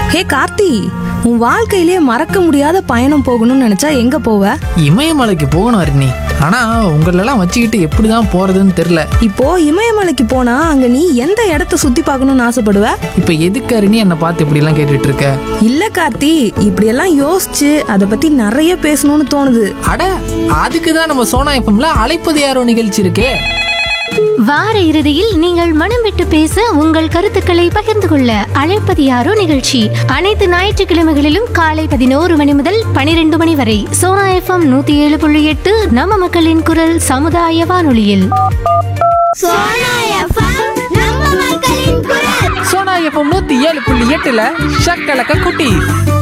ஹே கார்த்தி உன் வாழ்க்கையிலே மறக்க முடியாத பயணம் போகணும்னு நினைச்சா எங்க போவ இமயமலைக்கு போகணும் அருணி ஆனா உங்களெல்லாம் வச்சுக்கிட்டு எப்படிதான் போறதுன்னு தெரியல இப்போ இமயமலைக்கு போனா அங்க நீ எந்த இடத்த சுத்தி பார்க்கணும்னு ஆசைப்படுவ இப்ப எதுக்கு அருணி என்னை பார்த்து இப்படி எல்லாம் கேட்டுட்டு இருக்க இல்ல கார்த்தி இப்படியெல்லாம் யோசிச்சு அதை பத்தி நிறைய பேசணும்னு தோணுது அட அதுக்கு தான் நம்ம சோனா எஃப்எம்ல அழைப்பது யாரோ நிகழ்ச்சி இருக்கே வார இறுதியில் நீங்கள் மனம் விட்டு பேச உங்கள் கருத்துக்களை பகிர்ந்து கொள்ள அழைப்பது யாரோ நிகழ்ச்சி அனைத்து ஞாயிற்றுக்கிழமைகளிலும் காலை பதினோரு மணி முதல் பனிரெண்டு மணி வரை சோனா எஃப்எம் நூத்தி ஏழு புள்ளி எட்டு நம்ம மக்களின் குரல் சமுதாய வானொலியில் சோனா எஃப்எம் நம்ம மக்களின் குரல் சோனா எஃப்எம் நூத்தி ஏழு புள்ளி எட்டுல ஷக்கலக்க குட்டி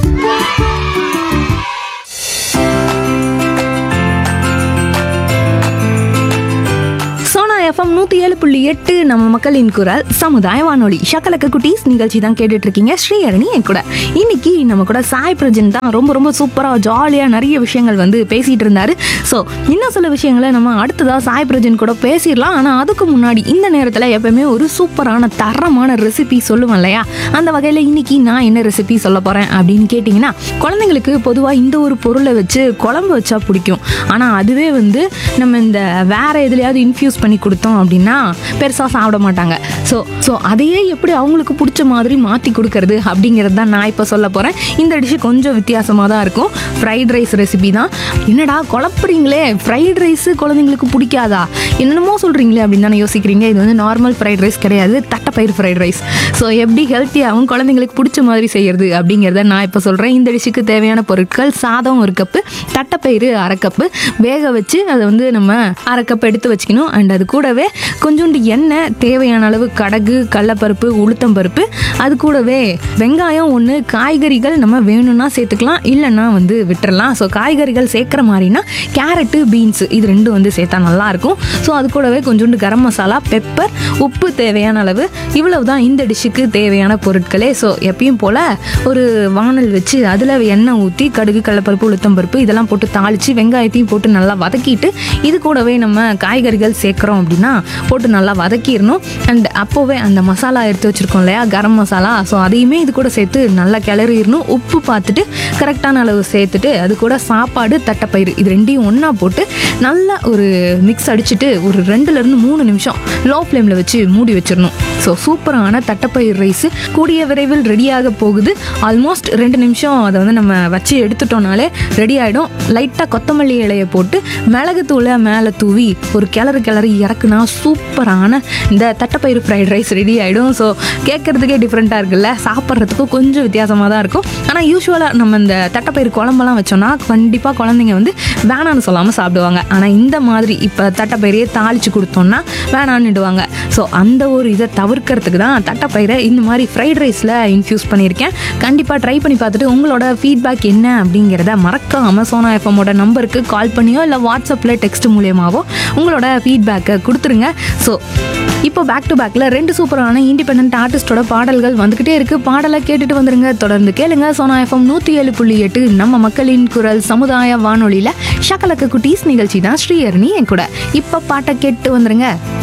சோனா எஃப்எம் நூத்தி ஏழு புள்ளி எட்டு நம்ம மக்களின் குரல் சமுதாய வானொலி ஷக்கலக்க குட்டீஸ் நிகழ்ச்சி தான் கேட்டுட்டு இருக்கீங்க ஸ்ரீஹரணி என் கூட இன்னைக்கு நம்ம கூட சாய் பிரஜன் தான் ரொம்ப ரொம்ப சூப்பரா ஜாலியா நிறைய விஷயங்கள் வந்து பேசிட்டு இருந்தாரு ஸோ இன்னும் சில விஷயங்களை நம்ம அடுத்ததா சாய் பிரஜன் கூட பேசிடலாம் ஆனா அதுக்கு முன்னாடி இந்த நேரத்துல எப்பவுமே ஒரு சூப்பரான தரமான ரெசிபி சொல்லுவேன் இல்லையா அந்த வகையில இன்னைக்கு நான் என்ன ரெசிபி சொல்ல போறேன் அப்படின்னு கேட்டிங்கன்னா குழந்தைங்களுக்கு பொதுவா இந்த ஒரு பொருளை வச்சு குழம்பு வச்சா பிடிக்கும் ஆனா அதுவே வந்து நம்ம இந்த வேற எதுலயாவது இன்ஃபியூஸ் பண்ணி கொடுத்தோம் அப்படின்னா பெருசாக சாப்பிட மாட்டாங்க ஸோ ஸோ அதையே எப்படி அவங்களுக்கு பிடிச்ச மாதிரி மாற்றி கொடுக்கறது அப்படிங்கிறது தான் நான் இப்போ சொல்ல போகிறேன் இந்த டிஷ்ஷு கொஞ்சம் வித்தியாசமாக தான் இருக்கும் ஃப்ரைட் ரைஸ் ரெசிபி தான் என்னடா குழப்புறீங்களே ஃப்ரைட் ரைஸு குழந்தைங்களுக்கு பிடிக்காதா என்னென்னமோ சொல்கிறீங்களே அப்படின்னு தானே யோசிக்கிறீங்க இது வந்து நார்மல் ஃப்ரைட் ரைஸ் கிடையாது தட்டைப்பயிர் ஃப்ரைட் ரைஸ் ஸோ எப்படி ஹெல்த்தியாகவும் குழந்தைங்களுக்கு பிடிச்ச மாதிரி செய்யறது அப்படிங்கிறத நான் இப்போ சொல்கிறேன் இந்த டிஷ்ஷுக்கு தேவையான பொருட்கள் சாதம் ஒரு கப்பு தட்டைப்பயிறு அரை கப்பு வேக வச்சு அதை வந்து நம்ம அரை கப் எடுத்து வச்சுக்கணும் அண்ட் அது கூடவே கொஞ்சோண்டு எண்ணெய் தேவையான அளவு கடுகு கடலப்பருப்பு உளுத்தம்பருப்பு அது கூடவே வெங்காயம் ஒன்று காய்கறிகள் நம்ம வேணும்னா சேர்த்துக்கலாம் இல்லைன்னா வந்து விட்டுறலாம் ஸோ காய்கறிகள் சேர்க்குற மாதிரினா கேரட்டு பீன்ஸ் இது ரெண்டும் வந்து சேர்த்தா நல்லாயிருக்கும் ஸோ அது கூடவே கொஞ்சோண்டு கரம் மசாலா பெப்பர் உப்பு தேவையான அளவு இவ்வளவு தான் இந்த டிஷ்ஷுக்கு தேவையான பொருட்களே ஸோ எப்பயும் போல் ஒரு வானல் வச்சு அதில் எண்ணெய் ஊற்றி கடுகு கடலப்பருப்பு உளுத்தம்பருப்பு இதெல்லாம் போட்டு தாளித்து வெங்காயத்தையும் போட்டு நல்லா வதக்கிட்டு இது கூடவே நம்ம காய்கறிகள் சேர்க்குறோம் அப்படின்னா போட்டு நல்லா வதக்கிடணும் அண்ட் அப்போவே அந்த மசாலா எடுத்து வச்சுருக்கோம் இல்லையா கரம் மசாலா ஸோ அதையுமே இது கூட சேர்த்து நல்லா கிளறிடணும் உப்பு பார்த்துட்டு கரெக்டான அளவு சேர்த்துட்டு அது கூட சாப்பாடு தட்டைப்பயிறு இது ரெண்டையும் ஒன்றா போட்டு நல்லா ஒரு மிக்ஸ் அடிச்சுட்டு ஒரு ரெண்டுலேருந்து மூணு நிமிஷம் லோ ஃப்ளேமில் வச்சு மூடி வச்சிடணும் ஸோ சூப்பரான தட்டைப்பயிர் ரைஸ் கூடிய விரைவில் ரெடியாக போகுது ஆல்மோஸ்ட் ரெண்டு நிமிஷம் அதை வந்து நம்ம வச்சு எடுத்துட்டோம்னாலே ரெடி ஆகிடும் லைட்டாக கொத்தமல்லி இலையை போட்டு மிளகுத்தூளை மேலே தூவி ஒரு கிளறு கிளறி இறக்குனா சூப்பரான இந்த தட்டைப்பயிறு ஃப்ரைட் ரைஸ் ரெடி ஆகிடும் ஸோ கேட்குறதுக்கே டிஃப்ரெண்ட்டாக இருக்குல்ல சாப்பிட்றதுக்கும் கொஞ்சம் வித்தியாசமாக தான் இருக்கும் ஆனால் யூஸ்வலாக நம்ம இந்த தட்டைப்பயிறு குழம்பெல்லாம் வச்சோம்னா கண்டிப்பாக குழந்தைங்க வந்து வேணான்னு சொல்லாமல் சாப்பிடுவாங்க ஆனால் இந்த மாதிரி இப்போ தட்டைப்பயிரையே தாளித்து கொடுத்தோம்னா வேணான்னுடுவாங்க ஸோ அந்த ஒரு இதை தவிர்க்கிறதுக்கு தான் தட்டைப்பயிரை இந்த மாதிரி ஃப்ரைட் ரைஸில் இன்ஃப்யூஸ் பண்ணியிருக்கேன் கண்டிப்பாக ட்ரை பண்ணி பார்த்துட்டு உங்களோட ஃபீட்பேக் என்ன அப்படிங்கிறத மறக்காம சோனா எஃப்எம்மோட நம்பருக்கு கால் பண்ணியோ இல்லை வாட்ஸ்அப்பில் டெக்ஸ்ட் மூலியமாவோ உங்களோட ஃபீட்பேக்கை கொடுத்துருங்க ஸோ இப்போ பேக் டு பேக்கில் ரெண்டு சூப்பரான இண்டிபெண்ட் ஆர்டிஸ்டோட பாடல்கள் வந்துக்கிட்டே இருக்குது பாடலை கேட்டுட்டு வந்துருங்க தொடர்ந்து கேளுங்க சோனா எஃப்எம் நூற்றி ஏழு புள்ளி எட்டு நம்ம மக்களின் குரல் சமுதாய வானொலியில் ஷக்கலக்க குட்டீஸ் நிகழ்ச்சி தான் ஸ்ரீஹரணி என் கூட இப்போ பாட்டை கேட்டு வந்துருங்க